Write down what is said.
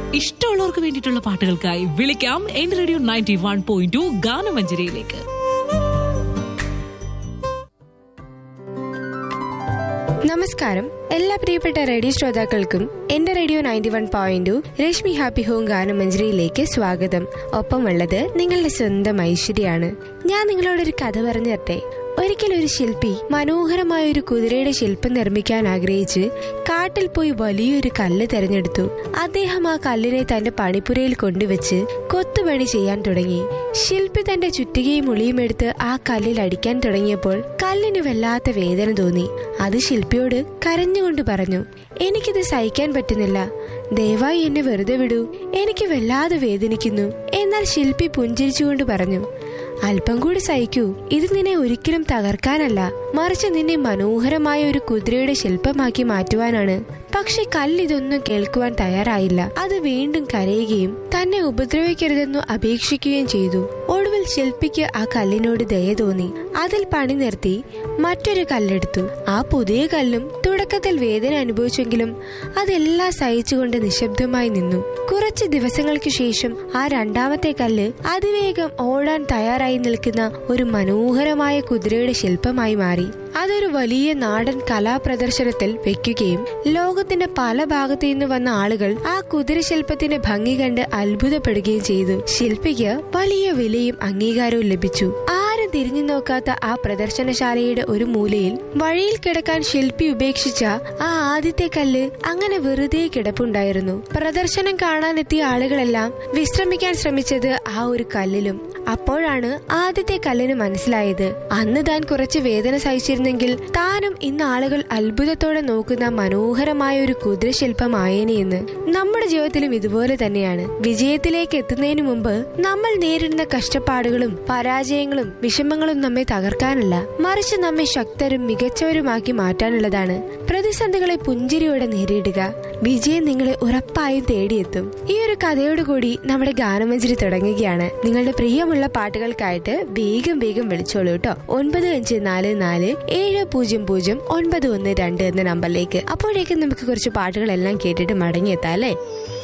ഇഷ്ടമുള്ളവർക്ക് വേണ്ടിയിട്ടുള്ള പാട്ടുകൾക്കായി വിളിക്കാം എൻ radio ninety one point two ഗാനമഞ്ജരിയിലേക്ക് നമസ്കാരം എല്ലാ പ്രിയപ്പെട്ട റേഡിയോ ശ്രോതാക്കൾക്കും എന്റെ radio ninety one point Rashmi happy home ഗാനമഞ്ജരിയിലേക്ക് സ്വാഗതം ഒപ്പമുള്ളത് നിങ്ങളുടെ സ്വന്തം ഐശ്വര്യാണ് ഞാൻ നിങ്ങളോടൊരു കഥ പറഞ്ഞു തരട്ടെ ഒരിക്കൽ ഒരു ശില്പി മനോഹരമായ ഒരു കുതിരയുടെ ശില്പം നിർമ്മിക്കാൻ ആഗ്രഹിച്ച് കാട്ടിൽ പോയി വലിയൊരു കല്ല് തെരഞ്ഞെടുത്തു അദ്ദേഹം ആ കല്ലിനെ തന്റെ പണിപ്പുരയിൽ കൊണ്ടുവച്ച് കൊത്തുപണി ചെയ്യാൻ തുടങ്ങി ശില്പി തന്റെ ചുറ്റികയും ഉളിയും എടുത്ത് ആ കല്ലിൽ അടിക്കാൻ തുടങ്ങിയപ്പോൾ കല്ലിന് വല്ലാത്ത വേദന തോന്നി അത് ശില്പിയോട് കരഞ്ഞുകൊണ്ട് പറഞ്ഞു എനിക്കിത് സഹിക്കാൻ പറ്റുന്നില്ല ദയവായി എന്നെ വെറുതെ വിടൂ എനിക്ക് വല്ലാതെ വേദനിക്കുന്നു എന്നാൽ ശില്പി പുഞ്ചിരിച്ചുകൊണ്ട് പറഞ്ഞു അല്പം കൂടി സഹിക്കൂ ഇത് നിന്നെ ഒരിക്കലും തകർക്കാനല്ല മറിച്ച് നിന്നെ മനോഹരമായ ഒരു കുതിരയുടെ ശില്പമാക്കി മാറ്റുവാനാണ് പക്ഷെ കല്ലിതൊന്നും കേൾക്കുവാൻ തയ്യാറായില്ല അത് വീണ്ടും കരയുകയും തന്നെ ഉപദ്രവിക്കരുതെന്നു അപേക്ഷിക്കുകയും ചെയ്തു ഒടുവിൽ ശില്പിക്ക് ആ കല്ലിനോട് ദയ തോന്നി അതിൽ പണി നിർത്തി മറ്റൊരു കല്ലെടുത്തു ആ പുതിയ കല്ലും തുടക്കത്തിൽ വേദന അനുഭവിച്ചെങ്കിലും അതെല്ലാം സഹിച്ചുകൊണ്ട് നിശബ്ദമായി നിന്നു കുറച്ച് ദിവസങ്ങൾക്ക് ശേഷം ആ രണ്ടാമത്തെ കല്ല് അതിവേഗം ഓടാൻ തയ്യാറായി നിൽക്കുന്ന ഒരു മനോഹരമായ കുതിരയുടെ ശില്പമായി മാറി അതൊരു വലിയ നാടൻ കലാപ്രദർശനത്തിൽ വെക്കുകയും ലോകത്തിന്റെ പല ഭാഗത്തു നിന്ന് വന്ന ആളുകൾ ആ കുതിരശില്പത്തിന്റെ ഭംഗി കണ്ട് അത്ഭുതപ്പെടുകയും ചെയ്തു ശില്പിക്ക് വലിയ വിലയും അംഗീകാരവും ലഭിച്ചു ആരും തിരിഞ്ഞു നോക്കാത്ത ആ പ്രദർശനശാലയുടെ ഒരു മൂലയിൽ വഴിയിൽ കിടക്കാൻ ശില്പി ഉപേക്ഷിച്ച ആ ആദ്യത്തെ കല്ല് അങ്ങനെ വെറുതെ കിടപ്പുണ്ടായിരുന്നു പ്രദർശനം കാണാനെത്തിയ ആളുകളെല്ലാം വിശ്രമിക്കാൻ ശ്രമിച്ചത് ആ ഒരു കല്ലിലും അപ്പോഴാണ് ആദ്യത്തെ കല്ലിന് മനസ്സിലായത് അന്ന് താൻ കുറച്ച് വേദന സഹിച്ചിരുന്നെങ്കിൽ താനും ഇന്ന് ആളുകൾ അത്ഭുതത്തോടെ നോക്കുന്ന മനോഹരമായ ഒരു കുതിരശില്പമായേനെ എന്ന് നമ്മുടെ ജീവിതത്തിലും ഇതുപോലെ തന്നെയാണ് വിജയത്തിലേക്ക് എത്തുന്നതിന് മുമ്പ് നമ്മൾ നേരിടുന്ന കഷ്ടപ്പാടുകളും പരാജയങ്ങളും വിഷമങ്ങളും നമ്മെ തകർക്കാനല്ല മറിച്ച് നമ്മെ ശക്തരും മികച്ചവരുമാക്കി മാറ്റാനുള്ളതാണ് പ്രതിസന്ധികളെ പുഞ്ചിരിയോടെ നേരിടുക വിജയം നിങ്ങളെ ഉറപ്പായും തേടിയെത്തും ഈ ഒരു കഥയോടുകൂടി നമ്മുടെ ഗാനമഞ്ജരി തുടങ്ങുകയാണ് നിങ്ങളുടെ പ്രിയമുള്ള പാട്ടുകൾക്കായിട്ട് വേഗം വേഗം വിളിച്ചോളൂ കേട്ടോ ഒൻപത് അഞ്ച് നാല് നാല് ഏഴ് പൂജ്യം പൂജ്യം ഒൻപത് ഒന്ന് രണ്ട് എന്ന നമ്പറിലേക്ക് അപ്പോഴേക്കും നമുക്ക് കുറച്ച് പാട്ടുകളെല്ലാം കേട്ടിട്ട് മടങ്ങിയെത്താം അല്ലേ